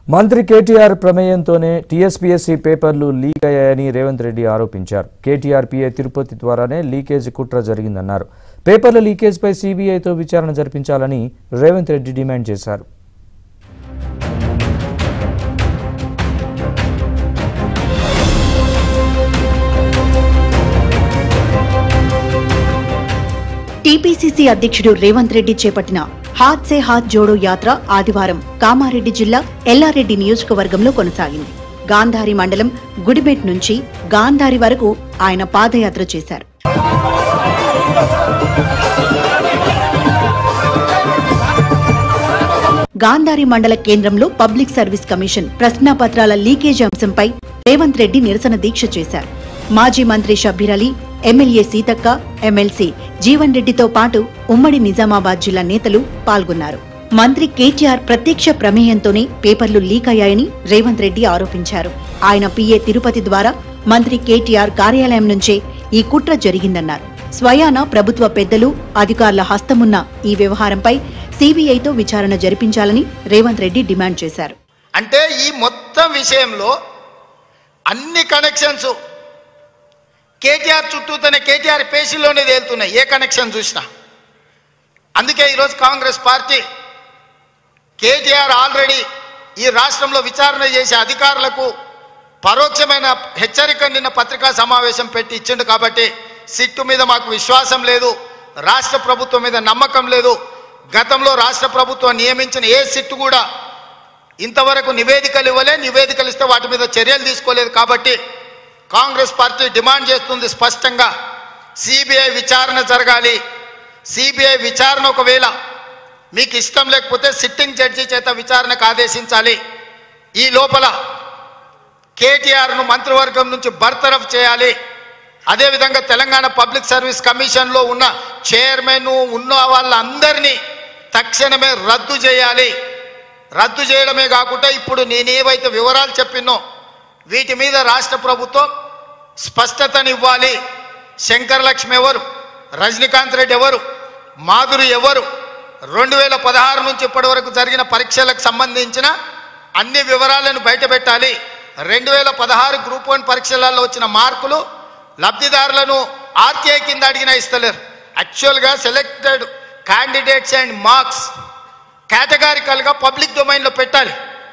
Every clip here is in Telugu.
మంత్రి కేటీఆర్ ప్రమేయంతోనే టీఎస్పీఎస్సీ పేపర్లు లీక్ అయ్యాయని రేవంత్ రెడ్డి ఆరోపించారు కేటీఆర్ పీఏ తిరుపతి ద్వారానే లీకేజ్ కుట్ర జరిగిందన్నారు పేపర్ల లీకేజ్పై సీబీఐతో విచారణ జరిపించాలని రేవంత్ రెడ్డి డిమాండ్ చేశారు టీపీసీసీ అధ్యక్షుడు రేవంత్ రెడ్డి చేపట్టిన హాత్ సే హాత్ జోడో యాత్ర ఆదివారం కామారెడ్డి జిల్లా ఎల్లారెడ్డి నియోజకవర్గంలో కొనసాగింది గాంధారి మండలం గుడిబెట్ నుంచి గాంధారి వరకు ఆయన పాదయాత్ర చేశారు గాంధారి మండల కేంద్రంలో పబ్లిక్ సర్వీస్ కమిషన్ ప్రశ్నాపత్రాల లీకేజ్ అంశంపై రేవంత్ రెడ్డి నిరసన దీక్ష చేశారు మాజీ మంత్రి షబ్బీర్ అలీ ఎమ్మెల్యే సీతక్క ఎమ్మెల్సీ జీవన్ రెడ్డితో పాటు ఉమ్మడి నిజామాబాద్ జిల్లా నేతలు పాల్గొన్నారు మంత్రి కేటీఆర్ ప్రత్యక్ష ప్రమేయంతోనే పేపర్లు లీక్ అయ్యాయని రేవంత్ రెడ్డి ఆరోపించారు ఆయన పీఏ తిరుపతి ద్వారా మంత్రి కేటీఆర్ కార్యాలయం నుంచే ఈ కుట్ర జరిగిందన్నారు స్వయాన ప్రభుత్వ పెద్దలు అధికారుల హస్తమున్న ఈ వ్యవహారంపై సీబీఐతో విచారణ జరిపించాలని రేవంత్ రెడ్డి డిమాండ్ చేశారు అంటే ఈ మొత్తం విషయంలో అన్ని కనెక్షన్స్ కేటీఆర్ చుట్టూతోనే కేటీఆర్ పేషీలోనే తేలుతున్నాయి ఏ కనెక్షన్ చూసినా అందుకే ఈరోజు కాంగ్రెస్ పార్టీ కేటీఆర్ ఆల్రెడీ ఈ రాష్ట్రంలో విచారణ చేసే అధికారులకు పరోక్షమైన హెచ్చరిక నిన్న పత్రికా సమావేశం పెట్టి ఇచ్చిండు కాబట్టి సిట్టు మీద మాకు విశ్వాసం లేదు రాష్ట్ర ప్రభుత్వం మీద నమ్మకం లేదు గతంలో రాష్ట్ర ప్రభుత్వం నియమించిన ఏ సిట్టు కూడా ఇంతవరకు నివేదికలు ఇవ్వలే నివేదికలు ఇస్తే వాటి మీద చర్యలు తీసుకోలేదు కాబట్టి కాంగ్రెస్ పార్టీ డిమాండ్ చేస్తుంది స్పష్టంగా సిబిఐ విచారణ జరగాలి సిబిఐ విచారణ ఒకవేళ మీకు ఇష్టం లేకపోతే సిట్టింగ్ జడ్జి చేత విచారణకు ఆదేశించాలి ఈ లోపల కేటీఆర్ను మంత్రివర్గం నుంచి బర్తరఫ్ చేయాలి అదేవిధంగా తెలంగాణ పబ్లిక్ సర్వీస్ కమిషన్లో ఉన్న చైర్మన్ ఉన్న వాళ్ళందరినీ తక్షణమే రద్దు చేయాలి రద్దు చేయడమే కాకుండా ఇప్పుడు నేనేవైతే వివరాలు చెప్పినో వీటి మీద రాష్ట్ర ప్రభుత్వం స్పష్టతనివ్వాలి శంకర్ లక్ష్మి ఎవరు రజనీకాంత్ రెడ్డి ఎవరు మాధురి ఎవరు రెండు వేల పదహారు నుంచి ఇప్పటి వరకు జరిగిన పరీక్షలకు సంబంధించిన అన్ని వివరాలను బయటపెట్టాలి రెండు వేల పదహారు గ్రూప్ వన్ పరీక్షలలో వచ్చిన మార్కులు లబ్ధిదారులను ఆర్టీఐ కింద అడిగినా ఇస్తలేరు యాక్చువల్గా సెలెక్టెడ్ క్యాండిడేట్స్ అండ్ మార్క్స్ కేటగారికల్గా పబ్లిక్ డొమైన్లో పెట్టాలి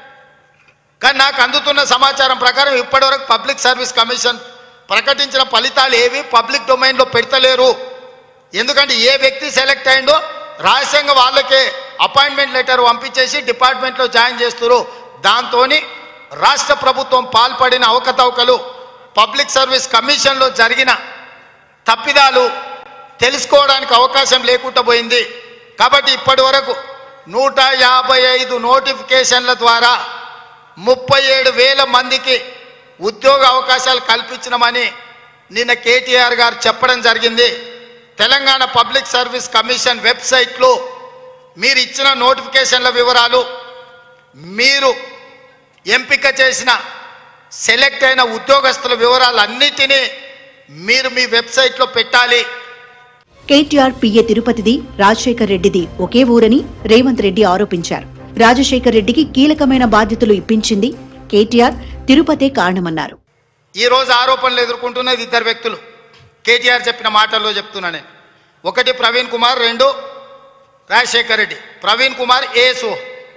కానీ నాకు అందుతున్న సమాచారం ప్రకారం ఇప్పటివరకు పబ్లిక్ సర్వీస్ కమిషన్ ప్రకటించిన ఫలితాలు ఏవి పబ్లిక్ డొమైన్లో పెడతలేరు ఎందుకంటే ఏ వ్యక్తి సెలెక్ట్ అయిందో రహస్యంగా వాళ్ళకే అపాయింట్మెంట్ లెటర్ పంపించేసి డిపార్ట్మెంట్లో జాయిన్ చేస్తారు దాంతో రాష్ట్ర ప్రభుత్వం పాల్పడిన అవకతవకలు పబ్లిక్ సర్వీస్ కమిషన్లో జరిగిన తప్పిదాలు తెలుసుకోవడానికి అవకాశం లేకుండా పోయింది కాబట్టి ఇప్పటి వరకు నూట యాభై ఐదు నోటిఫికేషన్ల ద్వారా ముప్పై ఏడు వేల మందికి ఉద్యోగ అవకాశాలు కల్పించినామని నిన్న కేటీఆర్ గారు చెప్పడం జరిగింది తెలంగాణ పబ్లిక్ సర్వీస్ కమిషన్ వెబ్సైట్లో మీరు ఇచ్చిన నోటిఫికేషన్ల వివరాలు మీరు ఎంపిక చేసిన సెలెక్ట్ అయిన ఉద్యోగస్తుల వివరాలన్నిటినీ మీరు మీ వెబ్సైట్లో పెట్టాలి కేటీఆర్ పిఏ తిరుపతిది రాజశేఖర్ రెడ్డిది ఒకే ఊరని రేవంత్ రెడ్డి ఆరోపించారు రాజశేఖర్ రెడ్డికి కీలకమైన బాధ్యతలు ఇప్పించింది కేటీఆర్ తిరుపతే కారణమన్నారు ఈ రోజు ఆరోపణలు ఎదుర్కొంటున్నది ఇద్దరు వ్యక్తులు కేటీఆర్ చెప్పిన మాటల్లో చెప్తున్నా నేను ఒకటి ప్రవీణ్ కుమార్ రెండు రాజశేఖర్ రెడ్డి ప్రవీణ్ కుమార్ ఏసు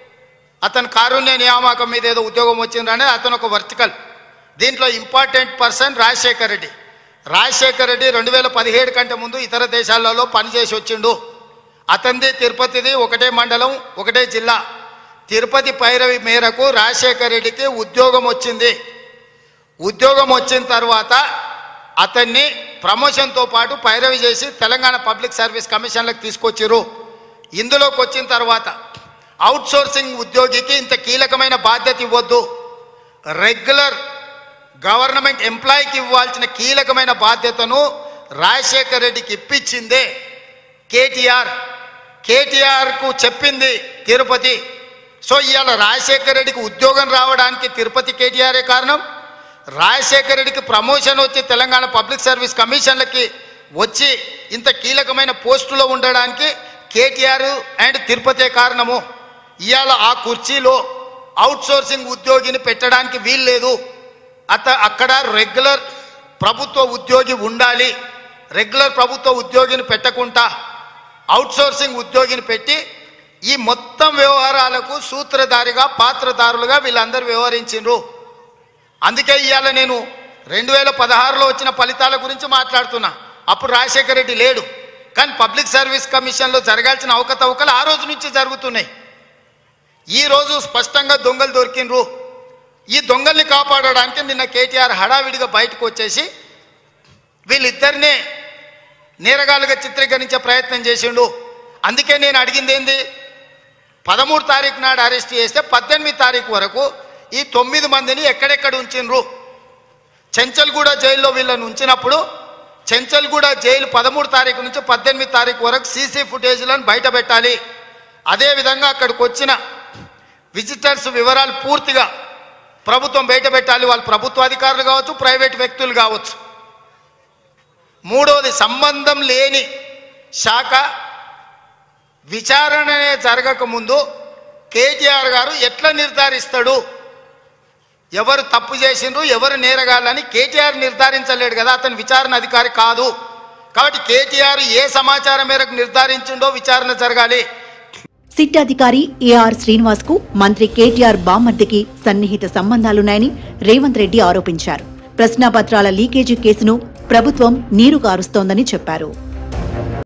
అతను కారుణ్య నియామకం మీద ఏదో ఉద్యోగం వచ్చిందనే అతను ఒక వర్టికల్ దీంట్లో ఇంపార్టెంట్ పర్సన్ రాజశేఖర్ రెడ్డి రాజశేఖర్ రెడ్డి రెండు వేల పదిహేడు కంటే ముందు ఇతర దేశాలలో పనిచేసి వచ్చిండు అతనిది తిరుపతిది ఒకటే మండలం ఒకటే జిల్లా తిరుపతి పైరవి మేరకు రాజశేఖర్ రెడ్డికి ఉద్యోగం వచ్చింది ఉద్యోగం వచ్చిన తర్వాత అతన్ని ప్రమోషన్తో పాటు పైరవి చేసి తెలంగాణ పబ్లిక్ సర్వీస్ కమిషన్లకు తీసుకొచ్చిర్రు ఇందులోకి వచ్చిన తర్వాత అవుట్ సోర్సింగ్ ఉద్యోగికి ఇంత కీలకమైన బాధ్యత ఇవ్వద్దు రెగ్యులర్ గవర్నమెంట్ ఎంప్లాయీకి ఇవ్వాల్సిన కీలకమైన బాధ్యతను రాజశేఖర్ రెడ్డికి ఇప్పించిందే కేటీఆర్ కేటీఆర్కు చెప్పింది తిరుపతి సో ఇవాళ రాజశేఖర్ రెడ్డికి ఉద్యోగం రావడానికి తిరుపతి కేటీఆరే కారణం రాజశేఖర రెడ్డికి ప్రమోషన్ వచ్చి తెలంగాణ పబ్లిక్ సర్వీస్ కమిషన్లకి వచ్చి ఇంత కీలకమైన పోస్టులో ఉండడానికి కేటీఆర్ అండ్ తిరుపతే కారణము ఇవాళ ఆ కుర్చీలో అవుట్ సోర్సింగ్ ఉద్యోగిని పెట్టడానికి వీల్లేదు అత అక్కడ రెగ్యులర్ ప్రభుత్వ ఉద్యోగి ఉండాలి రెగ్యులర్ ప్రభుత్వ ఉద్యోగిని పెట్టకుండా అవుట్ సోర్సింగ్ ఉద్యోగిని పెట్టి ఈ మొత్తం వ్యవహారాలకు సూత్రధారిగా పాత్రధారులుగా వీళ్ళందరూ వ్యవహరించిండ్రు అందుకే ఇవాళ నేను రెండు వేల పదహారులో వచ్చిన ఫలితాల గురించి మాట్లాడుతున్నా అప్పుడు రాజశేఖర రెడ్డి లేడు కానీ పబ్లిక్ సర్వీస్ కమిషన్లో జరగాల్సిన అవకతవకలు ఆ రోజు నుంచి జరుగుతున్నాయి ఈ రోజు స్పష్టంగా దొంగలు దొరికిండ్రు ఈ దొంగల్ని కాపాడడానికి నిన్న కేటీఆర్ హడావిడిగా బయటకు వచ్చేసి వీళ్ళిద్దరినే నేరగాలుగా చిత్రీకరించే ప్రయత్నం చేసిండు అందుకే నేను అడిగింది ఏంది పదమూడు తారీఖు నాడు అరెస్ట్ చేస్తే పద్దెనిమిది తారీఖు వరకు ఈ తొమ్మిది మందిని ఎక్కడెక్కడ ఉంచిండ్రు చెంచల్గూడ జైల్లో వీళ్ళని ఉంచినప్పుడు చెంచల్గూడ జైలు పదమూడు తారీఖు నుంచి పద్దెనిమిది తారీఖు వరకు సీసీ ఫుటేజ్లను బయట పెట్టాలి అదేవిధంగా అక్కడికి వచ్చిన విజిటర్స్ వివరాలు పూర్తిగా ప్రభుత్వం బయట పెట్టాలి వాళ్ళు ప్రభుత్వ అధికారులు కావచ్చు ప్రైవేట్ వ్యక్తులు కావచ్చు మూడవది సంబంధం లేని శాఖ విచారణనే జరగక ముందు కేటీఆర్ గారు ఎట్లా నిర్ధారిస్తాడు ఎవరు తప్పు చేసిండ్రు ఎవరు నేరగాలని కేటీఆర్ నిర్ధారించలేడు కదా అతను విచారణ అధికారి కాదు కాబట్టి కేటీఆర్ ఏ సమాచారం మేరకు నిర్ధారించిండో విచారణ జరగాలి సిట్ అధికారి ఏఆర్ శ్రీనివాస్ కు మంత్రి కేటీఆర్ బామ్మర్దికి సన్నిహిత సంబంధాలున్నాయని రేవంత్ రెడ్డి ఆరోపించారు ప్రశ్నాపత్రాల లీకేజీ కేసును ప్రభుత్వం నీరు కారుస్తోందని చెప్పారు